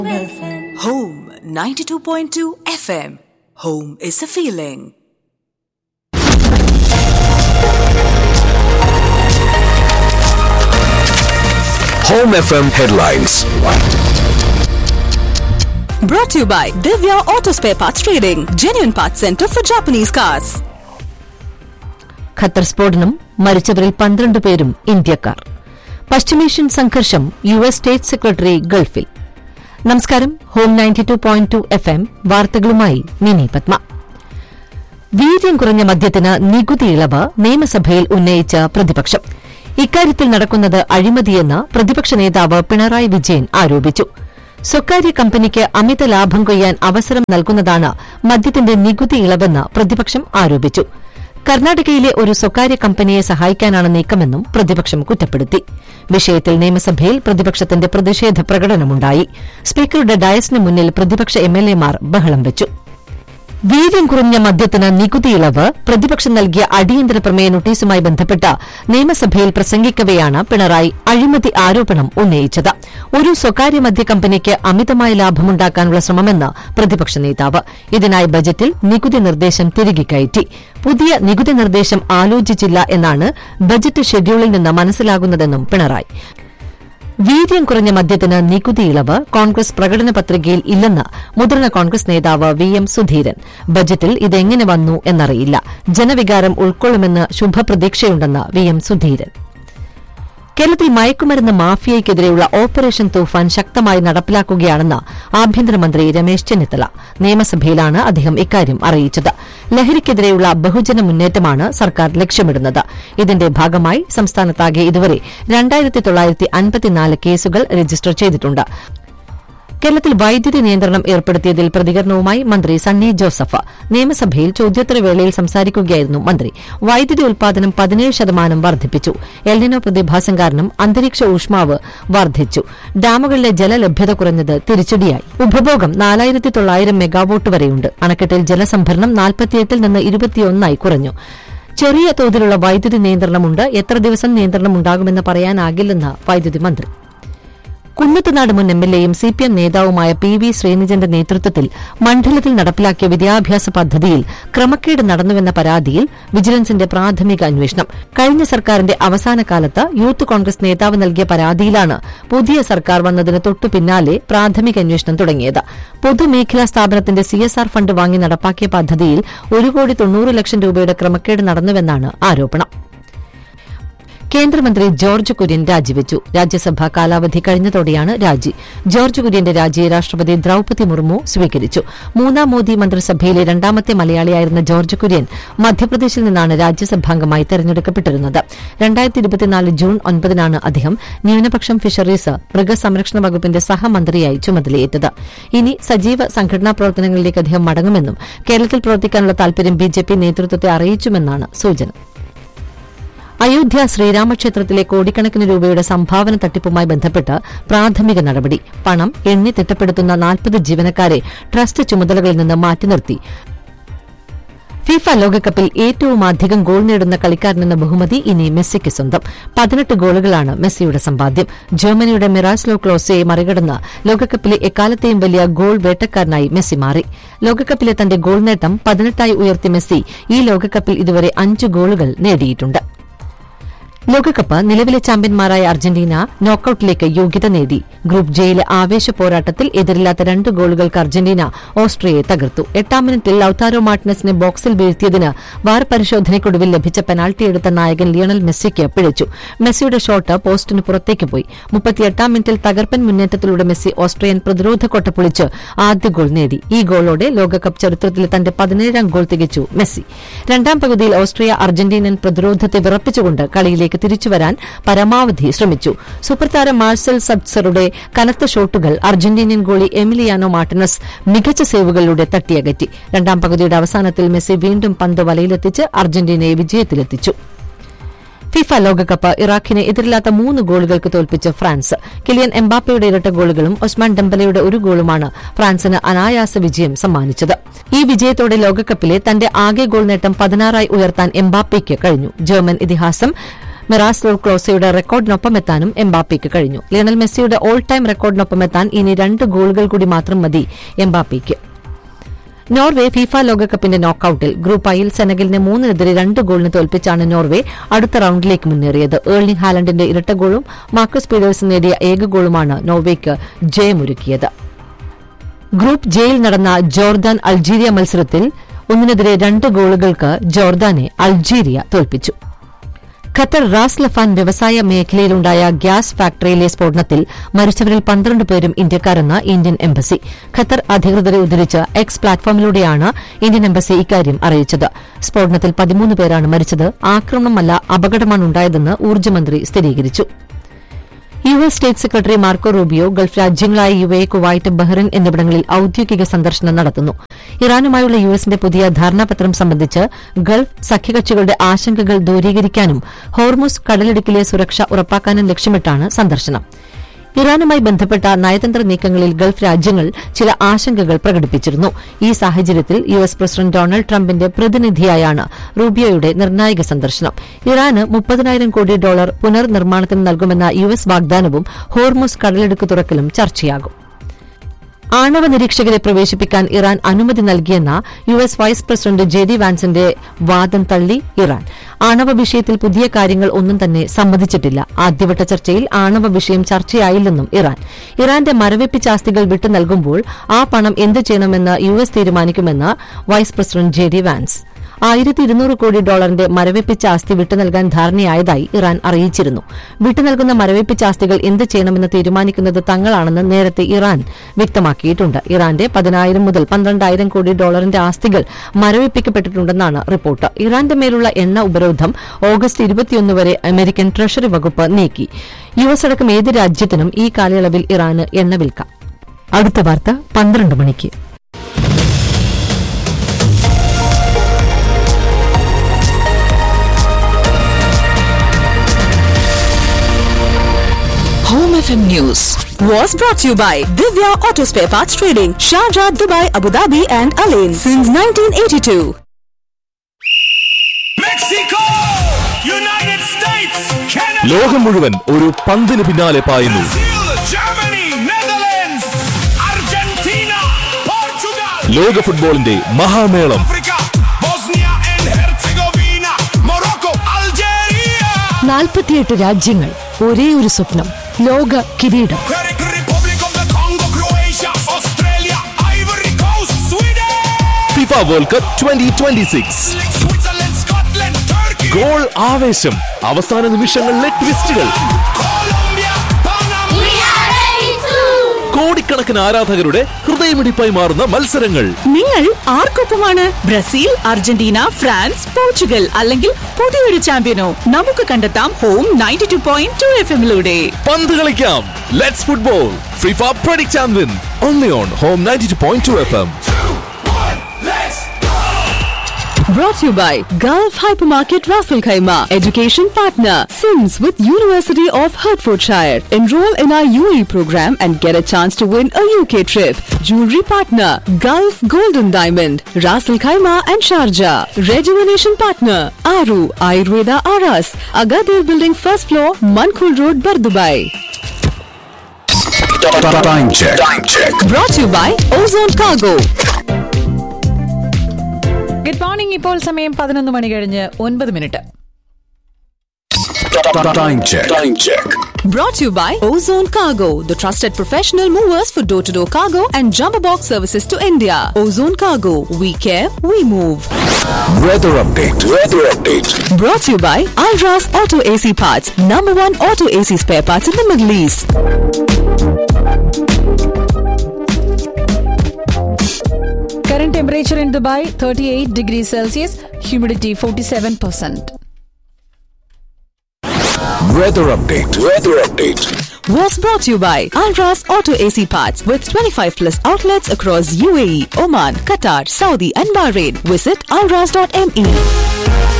Home 92.2 FM. Home is a feeling. Home FM headlines. Brought to you by Divya Auto Spare Parts Trading, genuine parts center for Japanese cars. Qatar സ്ഫോടനം മരിച്ചവരിൽ പന്ത്രണ്ട് പേരും ഇന്ത്യക്കാർ പശ്ചിമേഷ്യൻ സംഘർഷം U S state secretary ഗൾഫിൽ നമസ്കാരം home ninety two point two F M വാർത്തകളുമായി മിനി പത്മ വീര്യം കുറഞ്ഞ മദ്യത്തിന് നികുതി ഇളവ് നിയമസഭയിൽ ഉന്നയിച്ച പ്രതിപക്ഷം ഇക്കാര്യത്തിൽ നടക്കുന്നത് അഴിമതിയെന്ന് പ്രതിപക്ഷ നേതാവ് പിണറായി വിജയൻ ആരോപിച്ചു സ്വകാര്യ കമ്പനിക്ക് അമിത ലാഭം കൊയ്യാൻ അവസരം നൽകുന്നതാണ് മദ്യത്തിന്റെ നികുതി ഇളവെന്ന് പ്രതിപക്ഷം ആരോപിച്ചു കർണാടകയിലെ ഒരു സ്വകാര്യ കമ്പനിയെ സഹായിക്കാനാണ് നീക്കമെന്നും പ്രതിപക്ഷം കുറ്റപ്പെടുത്തി വിഷയത്തിൽ നിയമസഭയിൽ പ്രതിപക്ഷത്തിന്റെ പ്രതിഷേധ പ്രകടനമുണ്ടായി സ്പീക്കറുടെ ഡയസിന് മുന്നിൽ പ്രതിപക്ഷ എംഎൽഎമാർ ബഹളം വെച്ചു വീര്യം കുറഞ്ഞ മദ്യത്തിന് നികുതി ഇളവ് പ്രതിപക്ഷം നൽകിയ അടിയന്തര പ്രമേയ നോട്ടീസുമായി ബന്ധപ്പെട്ട് നിയമസഭയിൽ പ്രസംഗിക്കവെയാണ് പിണറായി അഴിമതി ആരോപണം ഉന്നയിച്ചത് ഒരു സ്വകാര്യ മദ്യ കമ്പനിക്ക് അമിതമായ ലാഭമുണ്ടാക്കാനുള്ള ശ്രമമെന്ന് പ്രതിപക്ഷ നേതാവ് ഇതിനായി ബജറ്റിൽ നികുതി നിർദ്ദേശം തിരികെ കയറ്റി പുതിയ നികുതി നിർദ്ദേശം ആലോചിച്ചില്ല എന്നാണ് ബജറ്റ് ഷെഡ്യൂളിൽ നിന്ന് മനസ്സിലാകുന്നതെന്നും പിണറായി വീര്യം കുറഞ്ഞ മദ്യത്തിന് നികുതി ഇളവ് കോൺഗ്രസ് പ്രകടന പത്രികയിൽ ഇല്ലെന്ന് മുതിർന്ന കോൺഗ്രസ് നേതാവ് വി എം സുധീരൻ ബജറ്റിൽ ഇതെങ്ങനെ വന്നു എന്നറിയില്ല ജനവികാരം ഉൾക്കൊള്ളുമെന്ന് ശുഭപ്രതീക്ഷയുണ്ടെന്ന് വി എം സുധീരൻ കേരളത്തിൽ മയക്കുമരുന്ന് മാഫിയയ്ക്കെതിരെയുള്ള ഓപ്പറേഷൻ തൂഫാൻ ശക്തമായി നടപ്പിലാക്കുകയാണെന്ന് ആഭ്യന്തരമന്ത്രി രമേശ് ചെന്നിത്തല നിയമസഭയിലാണ് അദ്ദേഹം ഇക്കാര്യം അറിയിച്ചത് ലഹരിക്കെതിരെയുള്ള ബഹുജന മുന്നേറ്റമാണ് സർക്കാർ ലക്ഷ്യമിടുന്നത് ഇതിന്റെ ഭാഗമായി സംസ്ഥാനത്താകെ ഇതുവരെ രണ്ടായിരത്തി തൊള്ളായിരത്തി അൻപത്തിനാല് കേസുകൾ രജിസ്റ്റർ ചെയ്തിട്ടുണ്ട് കേരളത്തിൽ വൈദ്യുതി നിയന്ത്രണം ഏർപ്പെടുത്തിയതിൽ പ്രതികരണവുമായി മന്ത്രി സണ്ണി ജോസഫ് നിയമസഭയിൽ ചോദ്യോത്തരവേളയിൽ സംസാരിക്കുകയായിരുന്നു മന്ത്രി വൈദ്യുതി ഉൽപാദനം പതിനേഴ് ശതമാനം വർദ്ധിപ്പിച്ചു എൽനിനോ പ്രതിഭാസം കാരണം അന്തരീക്ഷ ഊഷ്മാവ് വർദ്ധിച്ചു ഡാമുകളിലെ ജലലഭ്യത കുറഞ്ഞത് തിരിച്ചടിയായി ഉപഭോഗം നാലായിരത്തി തൊള്ളായിരം മെഗാവോട്ട് വരെയുണ്ട് അണക്കെട്ടിൽ ജലസംഭരണം നാൽപ്പത്തിയെട്ടിൽ നിന്ന് ഇരുപത്തിയൊന്നായി കുറഞ്ഞു ചെറിയ തോതിലുള്ള വൈദ്യുതി നിയന്ത്രണമുണ്ട് എത്ര ദിവസം നിയന്ത്രണം ഉണ്ടാകുമെന്ന് പറയാനാകില്ലെന്ന് വൈദ്യുതി മന്ത്രി കുന്നത്തുനാട് മുൻ എം എൽ എയും സി പി എം നേതാവുമായ പി വി ശ്രീനിജന്റെ നേതൃത്വത്തിൽ മണ്ഡലത്തിൽ നടപ്പിലാക്കിയ വിദ്യാഭ്യാസ പദ്ധതിയിൽ ക്രമക്കേട് നടന്നുവെന്ന പരാതിയിൽ വിജിലൻസിന്റെ പ്രാഥമിക അന്വേഷണം കഴിഞ്ഞ സർക്കാരിന്റെ അവസാന കാലത്ത് യൂത്ത് കോൺഗ്രസ് നേതാവ് നൽകിയ പരാതിയിലാണ് പുതിയ സർക്കാർ വന്നതിന് തൊട്ടു പിന്നാലെ പ്രാഥമിക അന്വേഷണം തുടങ്ങിയത് പൊതുമേഖലാ സ്ഥാപനത്തിന്റെ സിഎസ്ആർ ഫണ്ട് വാങ്ങി നടപ്പാക്കിയ പദ്ധതിയിൽ ഒരു കോടി തൊണ്ണൂറ് ലക്ഷം രൂപയുടെ ക്രമക്കേട് നടന്നുവെന്നാണ് ആരോപണം കേന്ദ്രമന്ത്രി ജോർജ് കുര്യൻ രാജിവെച്ചു രാജ്യസഭാ കാലാവധി കഴിഞ്ഞതോടെയാണ് രാജി ജോർജ് കുര്യന്റെ രാജിയെ രാഷ്ട്രപതി ദ്രൌപതി മുർമു സ്വീകരിച്ചു മൂന്നാം മോദി മന്ത്രിസഭയിലെ രണ്ടാമത്തെ മലയാളിയായിരുന്ന ജോർജ് കുര്യൻ മധ്യപ്രദേശിൽ നിന്നാണ് രാജ്യസഭാംഗമായി തെരഞ്ഞെടുക്കപ്പെട്ടിരുന്നത് രണ്ടായിരത്തി ഇരുപത്തിനാല് ജൂൺ ഒൻപതിനാണ് അദ്ദേഹം ന്യൂനപക്ഷം ഫിഷറീസ് മൃഗസംരക്ഷണ വകുപ്പിന്റെ സഹമന്ത്രിയായി ചുമതലയേറ്റത് ഇനി സജീവ സംഘടനാ പ്രവർത്തനങ്ങളിലേക്ക് അദ്ദേഹം മടങ്ങുമെന്നും കേരളത്തിൽ പ്രവർത്തിക്കാനുള്ള താൽപര്യം ബിജെപി നേതൃത്വത്തെ അറിയിച്ചുമെന്നാണ് സൂചന അയോധ്യ ശ്രീരാമക്ഷേത്രത്തിലെ കോടിക്കണക്കിന് രൂപയുടെ സംഭാവന തട്ടിപ്പുമായി ബന്ധപ്പെട്ട് പ്രാഥമിക നടപടി പണം എണ്ണി തിട്ടപ്പെടുത്തുന്ന നാൽപ്പത് ജീവനക്കാരെ ട്രസ്റ്റ് ചുമതലകളിൽ നിന്ന് മാറ്റി നിർത്തി ഫിഫ ലോകകപ്പിൽ ഏറ്റവും അധികം ഗോൾ നേടുന്ന കളിക്കാരനെന്ന ബഹുമതി ഇനി മെസ്സിക്ക് സ്വന്തം പതിനെട്ട് ഗോളുകളാണ് മെസ്സിയുടെ സമ്പാദ്യം ജർമ്മനിയുടെ മിറാസ്ലോ ക്ലോസയെ മറികടന്ന് ലോകകപ്പിലെ എക്കാലത്തെയും വലിയ ഗോൾ വേട്ടക്കാരനായി മെസ്സി മാറി ലോകകപ്പിലെ തന്റെ ഗോൾ നേട്ടം പതിനെട്ടായി ഉയർത്തിയ മെസ്സി ഈ ലോകകപ്പിൽ ഇതുവരെ അഞ്ച് ഗോളുകൾ നേടിയിട്ടുണ്ട് ലോകകപ്പ് നിലവിലെ ചാമ്പ്യന്മാരായ അർജന്റീന നോക്കൌട്ടിലേക്ക് യോഗ്യത നേടി ഗ്രൂപ്പ് ജെയിലെ ആവേശ പോരാട്ടത്തിൽ എതിരില്ലാത്ത രണ്ട് ഗോളുകൾക്ക് അർജന്റീന ഓസ്ട്രിയയെ തകർത്തു എട്ടാം മിനിറ്റിൽ ലൌതാരോ മാർട്ടിനസിനെ ബോക്സിൽ വീഴ്ത്തിയതിന് വാർ പരിശോധനയ്ക്കൊടുവിൽ ലഭിച്ച പെനാൽറ്റി എടുത്ത നായകൻ ലിയണൽ മെസ്സിക്ക് പിഴച്ചു മെസ്സിയുടെ ഷോട്ട് പോസ്റ്റിന് പുറത്തേക്ക് പോയി മുപ്പത്തിയെട്ടാം മിനിറ്റിൽ തകർപ്പൻ മുന്നേറ്റത്തിലൂടെ മെസ്സി ഓസ്ട്രിയൻ പ്രതിരോധ കൊട്ട പൊളിച്ച് ആദ്യ ഗോൾ നേടി ഈ ഗോളോടെ ലോകകപ്പ് ചരിത്രത്തിലെ തന്റെ പതിനേഴാം ഗോൾ തികച്ചു മെസ്സി രണ്ടാം പകുതിയിൽ ഓസ്ട്രിയ അർജന്റീനൻ പ്രതിരോധത്തെ വിറപ്പിച്ചുകൊണ്ട് കളിയിലേക്ക് തിരിച്ചുവരാൻ പരമാവധി ശ്രമിച്ചു സൂപ്പർ താരം മാർസൽ സബ്സറുടെ കനത്ത ഷോട്ടുകൾ അർജന്റീനിയൻ ഗോളി എമിലിയാനോ മാർട്ടിനസ് മികച്ച സേവുകളിലൂടെ തട്ടിയകറ്റി രണ്ടാം പകുതിയുടെ അവസാനത്തിൽ മെസ്സി വീണ്ടും പന്ത് വലയിലെത്തിച്ച് അർജന്റീനയെ വിജയത്തിലെത്തിച്ചു ഫിഫ ലോകകപ്പ് ഇറാഖിനെ എതിരില്ലാത്ത മൂന്ന് ഗോളുകൾക്ക് തോൽപ്പിച്ച് ഫ്രാൻസ് കിലിയൻ എംബാപ്പയുടെ ഇരട്ട ഗോളുകളും ഒസ്മാൻ ഡംബലയുടെ ഒരു ഗോളുമാണ് ഫ്രാൻസിന് അനായാസ വിജയം സമ്മാനിച്ചത് ഈ വിജയത്തോടെ ലോകകപ്പിലെ തന്റെ ആകെ ഗോൾ നേട്ടം പതിനാറായി ഉയർത്താൻ എംബാപ്പയ്ക്ക് കഴിഞ്ഞു ജർമ്മൻ ഇതിഹാസം മിറാസ്ലോ ക്ലോസയുടെ റെക്കോർഡിനൊപ്പം എത്താനും എംബാപ്പയ്ക്ക് കഴിഞ്ഞു ലയണൽ മെസ്സിയുടെ ഓൾ ടൈം റെക്കോർഡിനൊപ്പം എത്താൻ ഇനി രണ്ട് ഗോളുകൾ കൂടി മാത്രം മതി എംബാപ്പയ്ക്ക് നോർവേ ഫിഫ ലോകകപ്പിന്റെ നോക്കൌട്ടിൽ ഗ്രൂപ്പ് ഐയിൽ സെനഗലിനെ മൂന്നിനെതിരെ രണ്ട് ഗോളിന് തോൽപ്പിച്ചാണ് നോർവേ അടുത്ത റൌണ്ടിലേക്ക് മുന്നേറിയത് ഏർലിംഗ് ഹാലൻഡിന്റെ ഇരട്ട ഗോളും മാർക്കസ് പീഡേഴ്സ് നേടിയ ഏക ഗോളുമാണ് നോർവേക്ക് ജയമൊരുക്കിയത് ഗ്രൂപ്പ് ജെയിൽ നടന്ന ജോർദാൻ അൾജീരിയ മത്സരത്തിൽ ഒന്നിനെതിരെ രണ്ട് ഗോളുകൾക്ക് ജോർദാനെ അൾജീരിയ തോൽപ്പിച്ചു ഖത്തർ റാസ് ലഫാൻ വ്യവസായ മേഖലയിലുണ്ടായ ഗ്യാസ് ഫാക്ടറിയിലെ സ്ഫോടനത്തിൽ മരിച്ചവരിൽ പന്ത്രണ്ട് പേരും ഇന്ത്യക്കാരെന്ന് ഇന്ത്യൻ എംബസി ഖത്തർ അധികൃതരെ ഉദ്ധരിച്ച് എക്സ് പ്ലാറ്റ്ഫോമിലൂടെയാണ് ഇന്ത്യൻ എംബസി ഇക്കാര്യം അറിയിച്ചത് സ്ഫോടനത്തിൽ പതിമൂന്ന് പേരാണ് മരിച്ചത് ആക്രമണമല്ല അപകടമാണ് ഉണ്ടായതെന്ന് ഊർജ്ജമന്ത്രി സ്ഥിരീകരിച്ചു U S state secretary Marco Rubio Gulf രാജ്യങ്ങളായ യു എ കുവൈറ്റ് ബഹ്റിൻ എന്നിവിടങ്ങളിൽ ഔദ്യോഗിക സന്ദർശനം നടത്തുന്നു ഇറാനുമായുള്ള യു എസിന്റെ പുതിയ ധാരണാപത്രം സംബന്ധിച്ച് ഗൾഫ് സഖ്യകക്ഷികളുടെ ആശങ്കകൾ ദൂരീകരിക്കാനും ഹോർമുസ് കടലിടുക്കിലെ സുരക്ഷ ഉറപ്പാക്കാനും ലക്ഷ്യമിട്ടാണ് സന്ദർശനം ഇറാനുമായി ബന്ധപ്പെട്ട നയതന്ത്ര നീക്കങ്ങളിൽ ഗൾഫ് രാജ്യങ്ങൾ ചില ആശങ്കകൾ പ്രകടിപ്പിച്ചിരുന്നു ഈ സാഹചര്യത്തിൽ യു എസ് പ്രസിഡന്റ് ഡൊണാൾഡ് ട്രംപിന്റെ പ്രതിനിധിയായാണ് റൂബിയോയുടെ നിർണായക സന്ദർശനം ഇറാന് മുപ്പതിനായിരം കോടി ഡോളർ പുനർനിർമ്മാണത്തിന് നൽകുമെന്ന യു എസ് വാഗ്ദാനവും ഹോർമുസ് കടലെടുക്ക് തുറക്കലും ചർച്ചയാകും ആണവ നിരീക്ഷകരെ പ്രവേശിപ്പിക്കാൻ ഇറാൻ അനുമതി നൽകിയെന്ന U S vice president J D വാൻസിന്റെ വാദം തള്ളി ഇറാൻ ആണവ വിഷയത്തിൽ പുതിയ കാര്യങ്ങൾ ഒന്നും തന്നെ സമ്മതിച്ചിട്ടില്ല ആദ്യവട്ട ചർച്ചയിൽ ആണവ വിഷയം ചർച്ചയായില്ലെന്നും ഇറാൻ ഇറാന്റെ മരവിപ്പിച്ച ആസ്തികൾ വിട്ടു നൽകുമ്പോൾ ആ പണം എന്ത് ചെയ്യണമെന്ന് യു എസ് തീരുമാനിക്കുമെന്ന് vice president J D Vance ആയിരത്തി ഇരുന്നൂറ് കോടി ഡോളറിന്റെ മരവിപ്പിച്ച ആസ്തി വിട്ടുനൽകാൻ ധാരണയായതായി ഇറാൻ അറിയിച്ചിരുന്നു വിട്ടുനൽകുന്ന മരവിപ്പിച്ച ആസ്തികൾ എന്ത് ചെയ്യണമെന്ന് തീരുമാനിക്കുന്നത് തങ്ങളാണെന്ന് നേരത്തെ ഇറാൻ വ്യക്തമാക്കിയിട്ടുണ്ട് ഇറാന്റെ പതിനായിരം മുതൽ പന്ത്രണ്ടായിരം കോടി ഡോളറിന്റെ ആസ്തികൾ മരവിപ്പിക്കപ്പെട്ടിട്ടുണ്ടെന്നാണ് റിപ്പോർട്ട് ഇറാന്റെ മേലുള്ള എണ്ണ ഉപരോധം ഓഗസ്റ്റ് ഇരുപത്തിയൊന്ന് വരെ അമേരിക്കൻ ട്രഷറി വകുപ്പ് നീക്കി യു എസ് അടക്കം ഏത് രാജ്യത്തിനും ഈ കാലയളവിൽ ഇറാന് എണ്ണ വിൽക്കാം അടുത്ത വാർത്ത പന്ത്രണ്ട് മണിക്ക് Home FM News was brought to you by Divya Auto Spare Parts Trading, Sharjah, Dubai, Abu Dhabi, and Alain since 1982. Mexico United States, Canada, ലോകം മുഴുവൻ ഒരു പന്തിന് പിന്നാലെ പായുന്നു Brazil, Germany, Netherlands, Argentina, Portugal, ലോക ഫുട്ബോളിന്റെ മഹാമേളം Africa, Bosnia and Herzegovina, Morocco, Algeria, നാൽപ്പത്തിയെട്ട് രാജ്യങ്ങൾ ഒരേ ഒരു സ്വപ്നം ലോക കിരീടം Republic of the Congo, Croatia, Australia, Ivory Coast, Sweden, FIFA world cup twenty twenty six Switzerland, Scotland, Turkey, goal ആവേശം അവസാന നിമിഷങ്ങളിലെ ട്വിസ്റ്റുകൾ Colombia, Panama, കോടിക്കണക്കിന് ആരാധകരുടെ ഹൃദയമിടിപ്പായി മാറുന്ന മത്സരങ്ങൾ നിങ്ങൾ ആർക്കൊപ്പമാണ് ബ്രസീൽ അർജന്റീന ഫ്രാൻസ് പോർച്ചുഗൽ അല്ലെങ്കിൽ പുതിയൊരു ചാമ്പ്യനോ നമുക്ക് കണ്ടെത്താം home ninety two point two F എമ്മിലൂടെ പന്ത് കളിക്കാം let's football FIFA predict and win only on home ninety two point two F M let's Brought to you by Gulf Hypermarket Raffle Khaima, education partner, Sims with University of Hertfordshire. Enroll in our UAE program and get a chance to win a UK trip. Jewelry partner, Gulf Golden Diamond, Raffle Khaima and Sharjah. Rejuvenation partner, Aru Ayurveda Aras, Agadir Building first floor, Mankul Road, Bardubai. Time check. Time check. Brought to you by Ozone Cargo. Good morning ഇപ്പോൾ സമയം പതിനൊന്ന് മണി കഴിഞ്ഞ് ഒൻപത് minute Time check. Time check. Brought to you by Ozone Cargo, the trusted professional movers for door to door cargo and jumbo box services to India. Ozone Cargo, we care, we move. Weather update. Weather update. Brought to you by Alras Auto AC Parts, number one auto AC spare parts in the Middle East. Current temperature in Dubai thirty eight degree Celsius humidity forty seven percent Weather update. Weather update. Was brought to you by Alras Auto AC Parts with 25 plus outlets across UAE, Oman, Qatar, Saudi, and Bahrain. Visit alras.me.